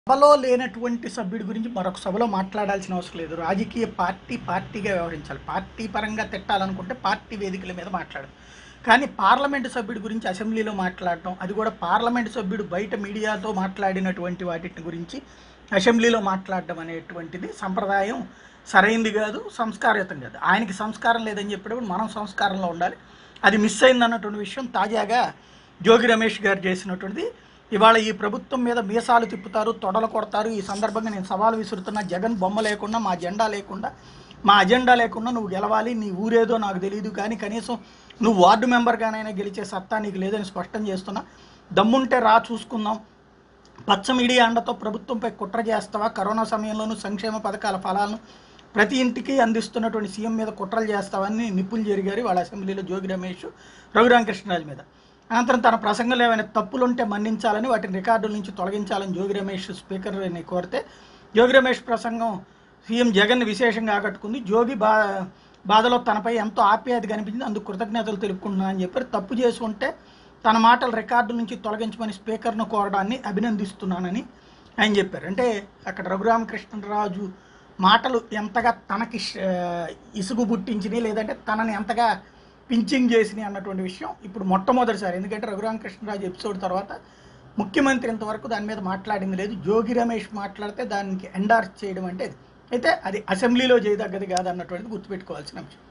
సభలో లేనటువంటి సభ్యుడి గురించి మరొక సభలో మాట్లాడాల్సిన అవసరం లేదు రాజకీయ పార్టీ పార్టీగా వ్యవహరించాలి పార్టీ పరంగా తిట్టాలనుకుంటే పార్టీ వేదికల మీద మాట్లాడదు కానీ పార్లమెంటు సభ్యుడి గురించి అసెంబ్లీలో మాట్లాడటం అది కూడా పార్లమెంటు సభ్యుడు బయట మీడియాతో మాట్లాడినటువంటి వాటి గురించి అసెంబ్లీలో మాట్లాడడం అనేటువంటిది సంప్రదాయం సరైంది కాదు సంస్కారయుతం కాదు ఆయనకి సంస్కారం లేదని చెప్పేటప్పుడు మనం సంస్కారంలో ఉండాలి అది మిస్ అయింది అన్నటువంటి విషయం తాజాగా జోగి రమేష్ గారు చేసినటువంటిది ఇవాళ ఈ ప్రభుత్వం మీద మీసాలు తిప్పుతారు తొడలు కొడతారు ఈ సందర్భంగా నేను సవాల్ విసురుతున్నా జగన్ బొమ్మ లేకుండా మా జెండా లేకుండా మా అజెండా లేకుండా నువ్వు గెలవాలి నీ ఊరేదో నాకు తెలియదు కానీ కనీసం నువ్వు వార్డు మెంబర్గానైనా గెలిచే సత్తా నీకు లేదని స్పష్టం చేస్తున్నా దమ్ముంటే రా చూసుకుందాం పచ్చ మీడియా అండతో ప్రభుత్వంపై కుట్ర చేస్తావా కరోనా సమయంలోనూ సంక్షేమ పథకాల ఫలాలను ప్రతి ఇంటికి అందిస్తున్నటువంటి సీఎం మీద కుట్రలు చేస్తావని నిప్పులు జరిగారు వాళ్ళ అసెంబ్లీలో జోగి రమేష్ రఘురామకృష్ణరాజు మీద అనంతరం తన ప్రసంగంలో ఏమైనా తప్పులుంటే మన్నించాలని వాటిని రికార్డుల నుంచి తొలగించాలని జోగి రమేష్ స్పీకర్ని కోరితే జోగి రమేష్ ప్రసంగం సీఎం జగన్ విశేషంగా ఆకట్టుకుంది జోగి బా బాధలో తనపై ఎంతో ఆప్యాయత కనిపించింది అందుకు కృతజ్ఞతలు తెలుపుకుంటున్నా అని చెప్పారు తప్పు చేసి ఉంటే తన మాటలు రికార్డు నుంచి తొలగించమని స్పీకర్ను కోరడాన్ని అభినందిస్తున్నానని ఆయన చెప్పారు అంటే అక్కడ రఘురామకృష్ణరాజు మాటలు ఎంతగా తనకి ష- ఇసుగు పుట్టించినాయి లేదంటే తనని ఎంతగా పించింగ్ చేసినాయి అన్నటువంటి విషయం ఇప్పుడు మొట్టమొదటిసారి ఎందుకంటే రఘురామకృష్ణరాజు ఎపిసోడ్ తర్వాత ముఖ్యమంత్రి ఇంతవరకు దాని మీద మాట్లాడింది లేదు జోగి రమేష్ మాట్లాడితే దానికి ఎండార్స్ చేయడం అంటే ఇది. అయితే అది అసెంబ్లీలో చేయదగ్గది కాదన్నటువంటిది గుర్తుపెట్టుకోవాల్సిన అంశం